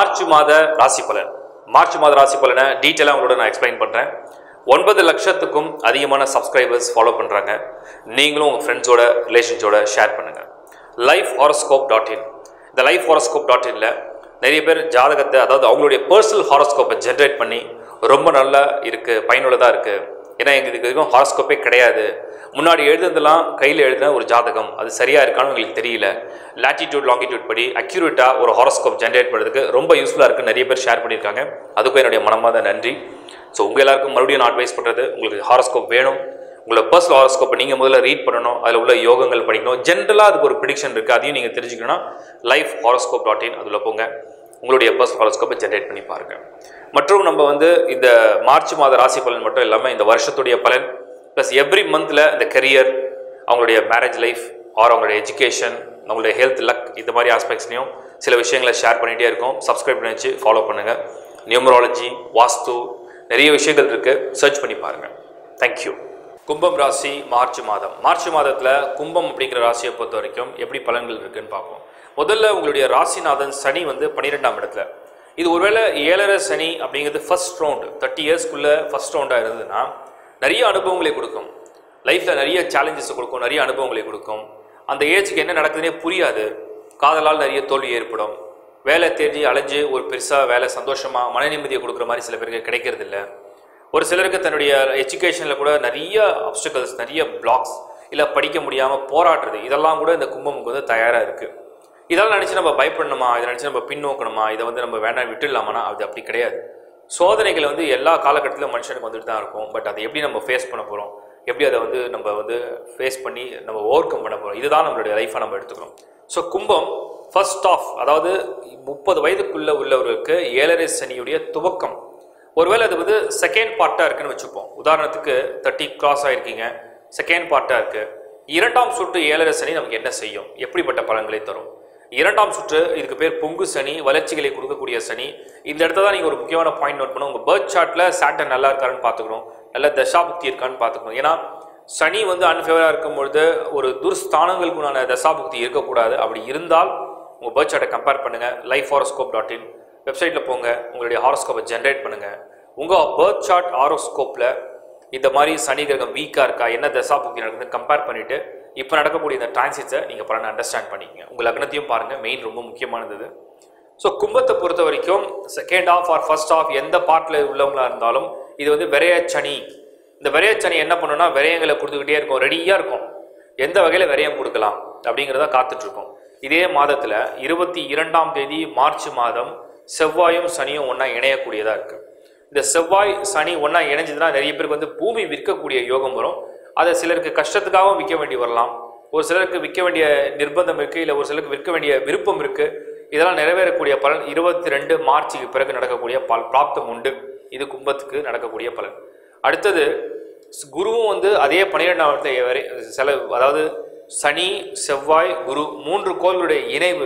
March மாத ராசி பலன் மார்ச் மாத ராசி பலனை டீட்டெயிலாக உங்களோட நான் எக்ஸ்பிளைன் பண்ணுறேன் ஒன்பது லட்சத்துக்கும் அதிகமான சப்ஸ்கிரைபர்ஸ் ஃபாலோ பண்ணுறாங்க நீங்களும் உங்கள் ஃப்ரெண்ட்ஸோட ரிலேஷன்ஸோட ஷேர் பண்ணுங்கள் லைஃப் ஹாரோஸ்கோப் டாட் இன் இந்த லைஃப் ஹாரோஸ்கோப் டாட் இனில் நிறைய பேர் ஜாதகத்தை அதாவது அவங்களுடைய பர்சனல் ஹாரோஸ்கோப்பை ஜென்ரேட் பண்ணி ரொம்ப நல்லா இருக்குது பயனுள்ளதாக இருக்குது ஏன்னா எங்களுக்கு இதுக்கும் ஹாரோஸ்கோப்பே கிடையாது முன்னாடி எழுதுனதெல்லாம் கையில் எழுதின ஒரு ஜாதகம் அது சரியாக இருக்கான்னு எங்களுக்கு தெரியல லாட்டிடியூட் லாங்கிடியூட் படி அக்யூரேட்டாக ஒரு ஹாரோஸ்கோப் ஜென்ரேட் பண்ணுறதுக்கு ரொம்ப யூஸ்ஃபுல்லாக இருக்குன்னு நிறைய பேர் ஷேர் பண்ணியிருக்காங்க அதுக்கும் என்னுடைய மனமாத நன்றி ஸோ உங்கள் எல்லாருக்கும் மறுபடியும் நான் அட்வைஸ் பண்ணுறது உங்களுக்கு ஹாரோஸ்கோப் வேணும் உங்களோட பர்சனல் ஹாரோஸ்கோப்பை நீங்கள் முதல்ல ரீட் பண்ணணும் அதில் உள்ள யோகங்கள் படிக்கணும் ஜென்ரலாக அதுக்கு ஒரு ப்ரிடிக்ஷன் இருக்குது அதையும் நீங்கள் தெரிஞ்சுக்கணும்னா லைஃப் ஹாரோஸ்கோப் டாட் இன் அதில் போங்க உங்களுடைய பர்சனல் ஹாரோஸ்கோப்பை ஜென்ரேட் பண்ணி பாருங்கள் மற்றும் நம்ம வந்து இந்த மார்ச் மாத ராசி பலன் மட்டும் இல்லாமல் இந்த வருஷத்துடைய பலன் ப்ளஸ் எவ்ரி மந்தில் இந்த கெரியர் அவங்களுடைய மேரேஜ் லைஃப் ஆர் அவங்களுடைய எஜுகேஷன் அவங்களுடைய ஹெல்த் லக் இந்த மாதிரி ஆஸ்பெக்ட்ஸ்லையும் சில விஷயங்களை ஷேர் பண்ணிகிட்டே இருக்கோம் சப்ஸ்கிரைப் பண்ணி வச்சு ஃபாலோ பண்ணுங்கள் நியூமராலஜி வாஸ்து நிறைய விஷயங்கள் இருக்குது சர்ச் பண்ணி பாருங்கள் தேங்க்யூ கும்பம் ராசி மார்ச் மாதம் மார்ச் மாதத்தில் கும்பம் அப்படிங்கிற ராசியை பொறுத்த வரைக்கும் எப்படி பலன்கள் இருக்குன்னு பார்ப்போம் முதல்ல உங்களுடைய ராசிநாதன் சனி வந்து பன்னிரெண்டாம் இடத்துல இது ஒருவேளை ஏழரை சனி அப்படிங்கிறது ஃபர்ஸ்ட் ரவுண்டு தேர்ட்டி இயர்ஸ்க்குள்ளே ஃபர்ஸ்ட் ரவுண்டாக இருந்ததுன்னா நிறைய அனுபவங்களை கொடுக்கும் லைஃப்பில் நிறைய சேலஞ்சஸ் கொடுக்கும் நிறைய அனுபவங்களை கொடுக்கும் அந்த ஏஜுக்கு என்ன நடக்குதுன்னே புரியாது காதலால் நிறைய தோல்வி ஏற்படும் வேலை தேடி அலைஞ்சு ஒரு பெருசாக வேலை சந்தோஷமாக மன நிம்மதியை கொடுக்குற மாதிரி சில பேருக்கு கிடைக்கிறது இல்ல ஒரு சிலருக்கு தன்னுடைய எஜுகேஷனில் கூட நிறைய அப்டிக்கல்ஸ் நிறைய பிளாக்ஸ் இல்லை படிக்க முடியாமல் போராடுறது இதெல்லாம் கூட இந்த கும்பமுக்கு வந்து தயாராக இருக்குது இதெல்லாம் நினச்சி நம்ம பயப்படணுமா இதை நினச்சி நம்ம பின்னோக்கணுமா இதை வந்து நம்ம வேண்டாம் விட்டுடலாமானா அது அப்படி கிடையாது சோதனைகள் வந்து எல்லா காலகட்டத்திலும் மனுஷனுக்கு வந்துட்டு தான் இருக்கும் பட் அதை எப்படி நம்ம ஃபேஸ் பண்ண போகிறோம் எப்படி அதை வந்து நம்ம வந்து ஃபேஸ் பண்ணி நம்ம ஓவர் கம் பண்ண போகிறோம் இதுதான் நம்மளுடைய லைஃப்பை நம்ம எடுத்துக்கணும் ஸோ கும்பம் ஃபர்ஸ்ட் ஆஃப் அதாவது முப்பது வயதுக்குள்ள உள்ளவர்களுக்கு ஏழரை சனியுடைய துவக்கம் ஒருவேளை அது வந்து செகண்ட் பார்ட்டாக இருக்குன்னு வச்சுப்போம் உதாரணத்துக்கு தேர்ட்டி கிராஸ் ஆயிருக்கீங்க செகண்ட் பார்ட்டாக இருக்கு இரண்டாம் சுற்று ஏழரை சனி நமக்கு என்ன செய்யும் எப்படிப்பட்ட பலன்களை தரும் இரண்டாம் சுற்று இதுக்கு பேர் பொங்கு சனி வளர்ச்சிகளை கொடுக்கக்கூடிய சனி இந்த இடத்துல தான் நீங்கள் ஒரு முக்கியமான பாயிண்ட் நோட் பண்ணணும் உங்கள் பர்த் சார்ட்டில் சாட்டன் நல்லா இருக்காருன்னு பார்த்துக்கணும் நல்ல தசாபுக்தி இருக்கான்னு பார்த்துக்கணும் ஏன்னா சனி வந்து அன்ஃபேவராக இருக்கும் பொழுது ஒரு துர்ஸ்தானங்களுக்குண்டான தசாபுக்தி இருக்கக்கூடாது அப்படி இருந்தால் உங்கள் பர்த் சார்ட்டை கம்பேர் பண்ணுங்கள் லைஃப் ஹாரோஸ்கோப் டாட் இன் வெப்சைட்டில் போங்க உங்களுடைய ஹாரோஸ்கோப்பை ஜென்ரேட் பண்ணுங்கள் உங்கள் பர்த் சார்ட் ஹாரோஸ்கோப்பில் இந்த மாதிரி சனி கிரகம் வீக்காக இருக்கா என்ன தசாபுக்தி நடக்குதுன்னு கம்பேர் பண்ணிவிட்டு இப்போ நடக்கக்கூடிய இந்த டிரான்சிட்ஸை நீங்கள் பலனை அண்டர்ஸ்டாண்ட் பண்ணிக்கங்க உங்கள் லக்னத்தையும் பாருங்கள் மெயின் ரொம்ப முக்கியமானது இது ஸோ கும்பத்தை பொறுத்த வரைக்கும் second half or first half எந்த பார்ட்டில் உள்ளவங்களா இருந்தாலும் இது வந்து விரையச்சனி இந்த விரையச்சனி என்ன பண்ணுன்னா விரயங்களை கொடுத்துக்கிட்டே இருக்கும் ரெடியாக இருக்கும் எந்த வகையில் விரயம் கொடுக்கலாம் அப்படிங்கிறத காத்துட்ருக்கோம் இதே மாதத்தில் இருபத்தி இரண்டாம் தேதி மார்ச் மாதம் செவ்வாயும் சனியும் ஒன்றா இணையக்கூடியதாக இருக்குது இந்த செவ்வாய் சனி ஒன்றா இணைஞ்சதுன்னா நிறைய பேருக்கு வந்து பூமி விற்கக்கூடிய யோகம் வரும் அதை சிலருக்கு கஷ்டத்துக்காகவும் விற்க வேண்டி வரலாம் ஒரு சிலருக்கு விற்க வேண்டிய நிர்பந்தம் இருக்குது இல்லை ஒரு சிலருக்கு விற்க வேண்டிய விருப்பம் இருக்குது இதெல்லாம் நிறைவேறக்கூடிய பலன் இருபத்தி ரெண்டு மார்ச்சுக்கு பிறகு நடக்கக்கூடிய பல் பிராப்தம் உண்டு இது கும்பத்துக்கு நடக்கக்கூடிய பலன் அடுத்தது குருவும் வந்து அதே பன்னிரெண்டாம் இடத்தை வரை சில அதாவது சனி செவ்வாய் குரு மூன்று கோள்களுடைய இணைவு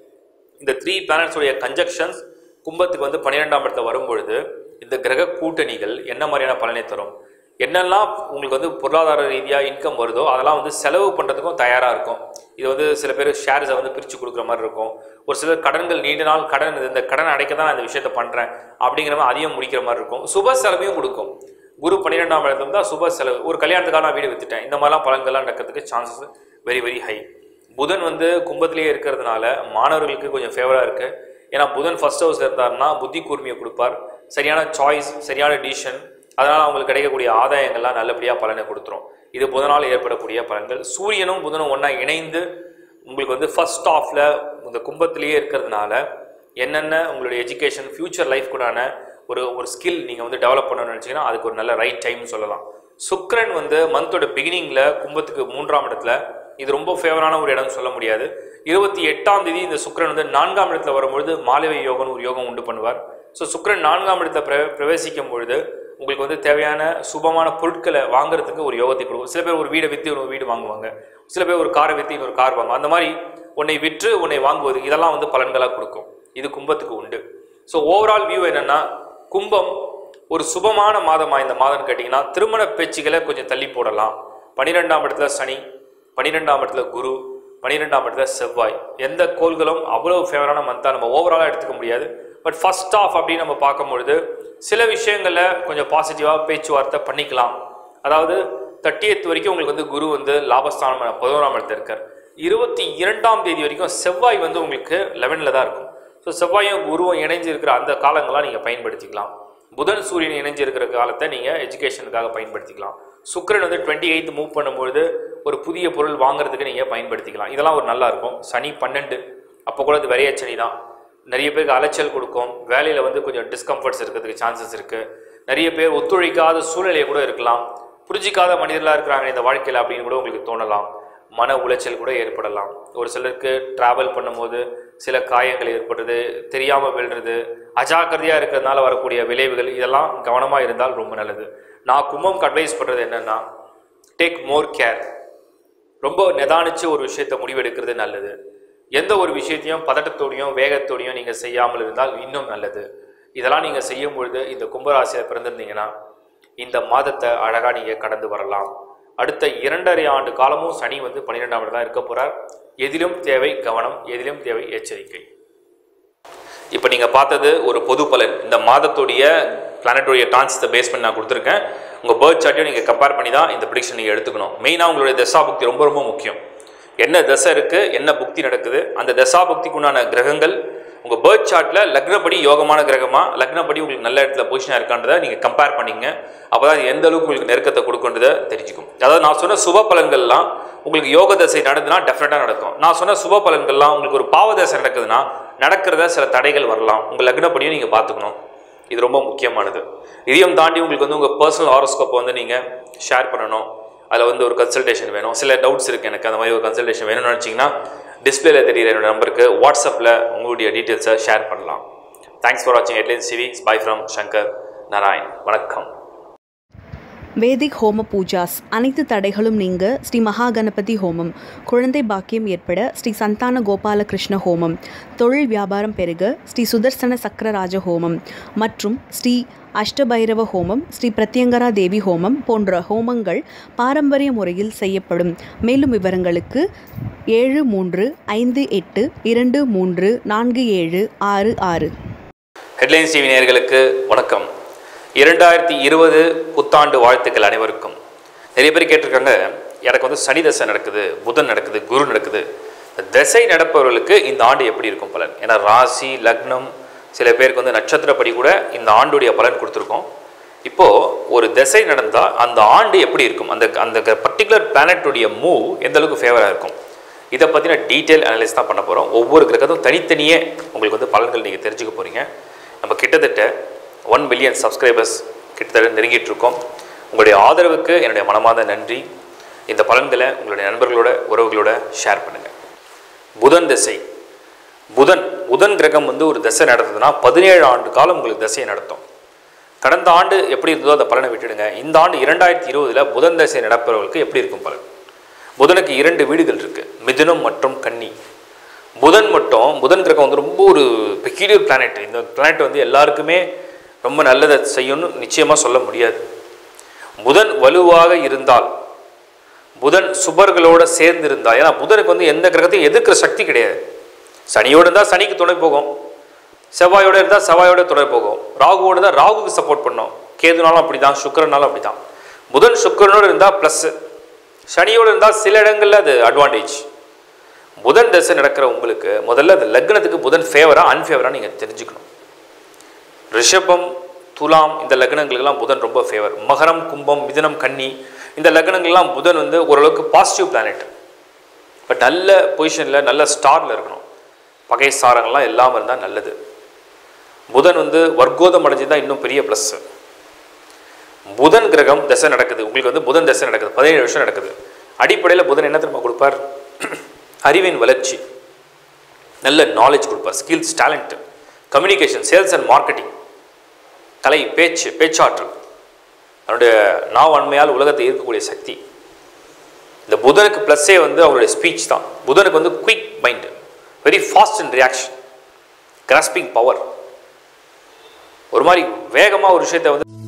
இந்த த்ரீ பிளானட்ஸுடைய கன்ஜக்ஷன்ஸ் கும்பத்துக்கு வந்து பன்னிரெண்டாம் இடத்துல வரும்பொழுது இந்த கிரக கூட்டணிகள் என்ன மாதிரியான பலனை தரும் என்னெல்லாம் உங்களுக்கு வந்து பொருளாதார ரீதியாக இன்கம் வருதோ அதெல்லாம் வந்து செலவு பண்ணுறதுக்கும் தயாராக இருக்கும் இது வந்து சில பேர் ஷேர்ஸை வந்து பிரித்து கொடுக்குற மாதிரி இருக்கும் ஒரு சிலர் கடன்கள் நீண்ட நாள் கடன் இந்த கடன் அடைக்க தான் நான் இந்த விஷயத்தை பண்ணுறேன் அப்படிங்கிற மாதிரி அதையும் முடிக்கிற மாதிரி இருக்கும் சுப செலவையும் கொடுக்கும் குரு பன்னிரெண்டாம் இடத்துல இருந்தால் சுப செலவு ஒரு கல்யாணத்துக்காக நான் வீடு வித்துட்டேன் இந்த மாதிரிலாம் பலன்கள்லாம் நடக்கிறதுக்கு சான்சஸ் வெரி வெரி ஹை புதன் வந்து கும்பத்திலேயே இருக்கிறதுனால மாணவர்களுக்கு கொஞ்சம் ஃபேவராக இருக்குது ஏன்னா புதன் ஃபர்ஸ்ட் ஹவுஸ் இருந்தாருன்னா புத்தி கூர்மையை கொடுப்பார் சரியான சாய்ஸ் சரியான டிசிஷன் அதனால் அவங்களுக்கு கிடைக்கக்கூடிய ஆதாயங்கள்லாம் நல்லபடியாக பலனை கொடுத்துரும் இது புதனால் ஏற்படக்கூடிய பலன்கள் சூரியனும் புதனும் ஒன்றா இணைந்து உங்களுக்கு வந்து ஃபர்ஸ்ட் ஆஃபில் இந்த கும்பத்திலேயே இருக்கிறதுனால என்னென்ன உங்களுடைய எஜுகேஷன் ஃப்யூச்சர் லைஃப் கூடான ஒரு ஒரு ஸ்கில் நீங்கள் வந்து டெவலப் பண்ணணும்னு நினச்சிங்கன்னா அதுக்கு ஒரு நல்ல ரைட் டைம்னு சொல்லலாம் சுக்ரன் வந்து மந்தோட பிகினிங்கில் கும்பத்துக்கு மூன்றாம் இடத்துல இது ரொம்ப ஃபேவரான ஒரு இடம்னு சொல்ல முடியாது இருபத்தி எட்டாம் தேதி இந்த சுக்ரன் வந்து நான்காம் இடத்துல வரும்பொழுது மாலவை யோகம்னு ஒரு யோகம் உண்டு பண்ணுவார் ஸோ சுக்ரன் நான்காம் இடத்தை பிர பிரவேசிக்கும் பொழுது உங்களுக்கு வந்து தேவையான சுபமான பொருட்களை வாங்குறதுக்கு ஒரு யோகத்தை கொடுக்கும் சில பேர் ஒரு வீடை விற்று ஒரு வீடு வாங்குவாங்க சில பேர் ஒரு காரை விற்று இன்னொரு கார் வாங்குவாங்க அந்த மாதிரி உன்னை விற்று உன்னை வாங்குவது இதெல்லாம் வந்து பலன்களாக கொடுக்கும் இது கும்பத்துக்கு உண்டு ஸோ ஓவரால் வியூ என்னன்னா கும்பம் ஒரு சுபமான மாதமா இந்த மாதம்னு கேட்டிங்கன்னா திருமண பேச்சுகளை கொஞ்சம் தள்ளி போடலாம் பன்னிரெண்டாம் இடத்துல சனி பன்னிரெண்டாம் இடத்துல குரு பன்னிரெண்டாம் இடத்துல செவ்வாய் எந்த கோள்களும் அவ்வளவு ஃபேவரான மந்தாக நம்ம ஓவராலாக எடுத்துக்க முடியாது பட் ஃபர்ஸ்ட் ஆஃப் அப்படின்னு நம்ம பார்க்கும்பொழுது சில விஷயங்களில் கொஞ்சம் பாசிட்டிவாக பேச்சுவார்த்தை பண்ணிக்கலாம் அதாவது தேர்ட்டியத் வரைக்கும் உங்களுக்கு வந்து குரு வந்து லாபஸ்தானம் பதினோராம் இடத்துல இருக்கார் இருபத்தி இரண்டாம் தேதி வரைக்கும் செவ்வாய் வந்து உங்களுக்கு லெவனில் தான் இருக்கும் ஸோ செவ்வாயும் குருவும் இணைஞ்சு இருக்கிற அந்த காலங்களாக நீங்கள் பயன்படுத்திக்கலாம் புதன் சூரியன் இணைஞ்சு இருக்கிற காலத்தை நீங்கள் எஜுகேஷனுக்காக பயன்படுத்திக்கலாம் சுக்கிரன் வந்து டுவெண்ட்டி எயித் மூவ் பண்ணும்பொழுது ஒரு புதிய பொருள் வாங்குறதுக்கு நீங்கள் பயன்படுத்திக்கலாம் இதெல்லாம் ஒரு நல்லா இருக்கும் சனி பன்னெண்டு அப்போ கூட அது விரைய சனி தான் நிறைய பேருக்கு அலைச்சல் கொடுக்கும் வேலையில் வந்து கொஞ்சம் டிஸ்கம்ஃபர்ட்ஸ் இருக்கிறதுக்கு சான்சஸ் இருக்குது நிறைய பேர் ஒத்துழைக்காத சூழ்நிலையை கூட இருக்கலாம் புரிஞ்சிக்காத மனிதர்களாக இருக்கிறாங்க இந்த வாழ்க்கையில் அப்படின்னு கூட உங்களுக்கு தோணலாம் மன உளைச்சல் கூட ஏற்படலாம் ஒரு சிலருக்கு ட்ராவல் பண்ணும்போது சில காயங்கள் ஏற்படுறது தெரியாமல் விழுறது அஜாக்கிரதையாக இருக்கிறதுனால வரக்கூடிய விளைவுகள் இதெல்லாம் கவனமாக இருந்தால் ரொம்ப நல்லது நான் கும்பம்க்கு அட்வைஸ் பண்ணுறது என்னென்னா டேக் மோர் கேர் ரொம்ப நிதானிச்சு ஒரு விஷயத்தை முடிவெடுக்கிறது நல்லது எந்த ஒரு விஷயத்தையும் பதட்டத்தோடையும் வேகத்தோடையும் நீங்கள் செய்யாமல் இருந்தால் இன்னும் நல்லது இதெல்லாம் நீங்கள் செய்யும் பொழுது இந்த கும்பராசியில் பிறந்திருந்தீங்கன்னா இந்த மாதத்தை அழகாக நீங்கள் கடந்து வரலாம் அடுத்த இரண்டரை ஆண்டு காலமும் சனி வந்து பன்னிரெண்டாம் இடம் தான் இருக்க போகிறார் எதிலும் தேவை கவனம் எதிலும் தேவை எச்சரிக்கை இப்போ நீங்கள் பார்த்தது ஒரு பொது பலன் இந்த மாதத்துடைய பிளானட்டோடைய டான்ஸத்தை பேஸ் பண்ணி நான் கொடுத்துருக்கேன் உங்கள் பேர்த் சார்ட்டையும் நீங்கள் கம்பேர் பண்ணி தான் இந்த ப்ரிடிக்ஷன் நீங்கள் எடுத்துக்கணும் மெயினாக உங்களுடைய தசா புக்தி ரொம்ப ரொம்ப முக்கியம் என்ன தசை இருக்குது என்ன புக்தி நடக்குது அந்த தசா புக்திக்கு உண்டான கிரகங்கள் உங்கள் பேர்த் சார்ட்டில் லக்னப்படி யோகமான கிரகமா லக்னப்படி உங்களுக்கு நல்ல இடத்துல பொசிஷனாக இருக்கான்றதை நீங்கள் கம்பேர் பண்ணிங்க அப்போ தான் எந்த அளவுக்கு உங்களுக்கு நெருக்கத்தை கொடுக்குன்றதை தெரிஞ்சுக்கும் அதாவது நான் சொன்ன சுப பலன்கள்லாம் உங்களுக்கு யோக தசை நடந்துன்னா டெஃபினட்டாக நடக்கும் நான் சொன்ன சுப பலன்கள்லாம் உங்களுக்கு ஒரு பாவ தசை நடக்குதுன்னா நடக்கிறத சில தடைகள் வரலாம் உங்கள் லக்னப்படியும் நீங்கள் பார்த்துக்கணும் இது ரொம்ப முக்கியமானது இதையும் தாண்டி உங்களுக்கு வந்து உங்கள் பர்சனல் ஹாரோஸ்கோப்பை வந்து நீங்கள் ஷேர் பண்ணணும் அதில் வந்து ஒரு கன்சல்டேஷன் வேணும் சில டவுட்ஸ் இருக்குது எனக்கு அந்த மாதிரி ஒரு கன்சல்டேஷன் வேணும்னு நினச்சிங்கன்னா டிஸ்பிளேல தெரியுற என்னோட நம்பருக்கு வாட்ஸ்அப்பில் உங்களுடைய டீட்டெயில்ஸை ஷேர் பண்ணலாம் தேங்க்ஸ் ஃபார் வாட்சிங் headline CV bye from Shankar Narayan வணக்கம் வேதிக் ஹோம பூஜாஸ் அனைத்து தடைகளும் நீங்க ஸ்ரீ மகா கணபதி ஹோமம் குழந்தை பாக்கியம் ஏற்பட ஸ்ரீ சந்தான கோபால கிருஷ்ண ஹோமம் தொழில் வியாபாரம் பெருக ஸ்ரீ சுதர்சன சக்கரராஜ ஹோமம் மற்றும் ஸ்ரீ அஷ்டபைரவ ஹோமம் ஸ்ரீ பிரத்யங்கரா தேவி ஹோமம் போன்ற ஹோமங்கள் பாரம்பரிய முறையில் செய்யப்படும் மேலும் விவரங்களுக்கு ஏழு மூன்று ஐந்து எட்டு இரண்டு மூன்று நான்கு ஏழு ஆறு ஆறு ஹெட்லைன்ஸ் டிவி நேயர்களுக்கு வணக்கம் இரண்டாயிரத்தி இருபது புத்தாண்டு வாழ்த்துக்கள் அனைவருக்கும் நிறைய பேர் கேட்டிருக்காங்க எனக்கு வந்து சனி தசை நடக்குது புதன் நடக்குது குரு நடக்குது இந்த திசை நடப்பவர்களுக்கு இந்த ஆண்டு எப்படி இருக்கும் பலன் ஏன்னா ராசி லக்னம் சில பேருக்கு வந்து நட்சத்திரப்படி கூட இந்த ஆண்டுடைய பலன் கொடுத்துருக்கோம் இப்போது ஒரு திசை நடந்தால் அந்த ஆண்டு எப்படி இருக்கும் அந்த அந்த பர்டிகுலர் பிளானட்டுடைய மூவ் எந்த அளவுக்கு ஃபேவராக இருக்கும் இதை பற்றின டீட்டெயில் அனலைஸ் தான் பண்ண போகிறோம் ஒவ்வொரு கிரகத்தும் தனித்தனியே உங்களுக்கு வந்து பலன்கள் நீங்கள் தெரிஞ்சுக்க போகிறீங்க நம்ம கிட்டத்தட்ட ஒன் பில்லியன் சப்ஸ்கிரைபர்ஸ் கிட்டத்தட்ட நெருங்கிட்டு இருக்கோம் உங்களுடைய ஆதரவுக்கு என்னுடைய மனமார்ந்த நன்றி இந்த பலன்களை உங்களுடைய நண்பர்களோட உறவுகளோட ஷேர் பண்ணுங்கள் புதன் திசை புதன் புதன் கிரகம் வந்து ஒரு திசை நடத்துதுன்னா பதினேழு ஆண்டு காலம் உங்களுக்கு திசையை நடத்தும் கடந்த ஆண்டு எப்படி இருந்ததோ அந்த பலனை விட்டுடுங்க இந்த ஆண்டு இரண்டாயிரத்தி இருபதில் புதன் திசை நடப்பவர்களுக்கு எப்படி இருக்கும் பலன் புதனுக்கு இரண்டு வீடுகள் இருக்குது மிதுனம் மற்றும் கன்னி புதன் மட்டும் புதன் கிரகம் வந்து ரொம்ப ஒரு பெக்யூலியர் பிளானட் இந்த பிளானட் வந்து எல்லாருக்குமே ரொம்ப நல்லதை செய்யணும்னு நிச்சயமாக சொல்ல முடியாது புதன் வலுவாக இருந்தால் புதன் சுபர்களோட சேர்ந்து இருந்தால் ஏன்னா புதனுக்கு வந்து எந்த கிரகத்தையும் எதிர்க்கிற சக்தி கிடையாது சனியோடு இருந்தால் சனிக்கு துணை போகும் செவ்வாயோட இருந்தால் செவ்வாயோட துணை போகும் ராகுவோடு தான் ராகுக்கு சப்போர்ட் பண்ணும் கேதுனாலும் அப்படி தான் சுக்கரனாலும் அப்படி தான் புதன் சுக்கரனோடு இருந்தால் ப்ளஸ்ஸு சனியோடு இருந்தால் சில இடங்களில் அது அட்வான்டேஜ் புதன் தசை நடக்கிற உங்களுக்கு முதல்ல அந்த லக்னத்துக்கு புதன் ஃபேவரா அன்ஃபேவரா நீங்கள் தெரிஞ்சுக்கணும் ரிஷபம் துலாம் இந்த லக்னங்களுக்கெல்லாம் புதன் ரொம்ப ஃபேவர் மகரம் கும்பம் மிதுனம் கன்னி இந்த லக்னங்கள்லாம் புதன் வந்து ஓரளவுக்கு பாசிட்டிவ் பிளானட் பட் நல்ல பொசிஷனில் நல்ல ஸ்டாரில் இருக்கணும் பகை சாரங்கள்லாம் இல்லாமல் இருந்தால் நல்லது புதன் வந்து வர்க்கோதம் அடைஞ்சு இன்னும் பெரிய ப்ளஸ்ஸு புதன் கிரகம் தசை நடக்குது உங்களுக்கு வந்து புதன் தசை நடக்குது பதினேழு வருஷம் நடக்குது அடிப்படையில் புதன் என்ன திரும்ப கொடுப்பார் அறிவின் வளர்ச்சி நல்ல நாலேஜ் கொடுப்பார் skills talent communication sales and marketing கலை பேச்சு பேச்சாற்றல் அவனுடைய நாவன்மையால் உலகத்தை ஈர்க்கக்கூடிய சக்தி இந்த புதனுக்கு ப்ளஸ்ஸே வந்து அவருடைய ஸ்பீச் தான் புதனுக்கு வந்து quick mind very fast and reaction grasping power ஒரு மாதிரி வேகமாக ஒரு விஷயத்தை வந்து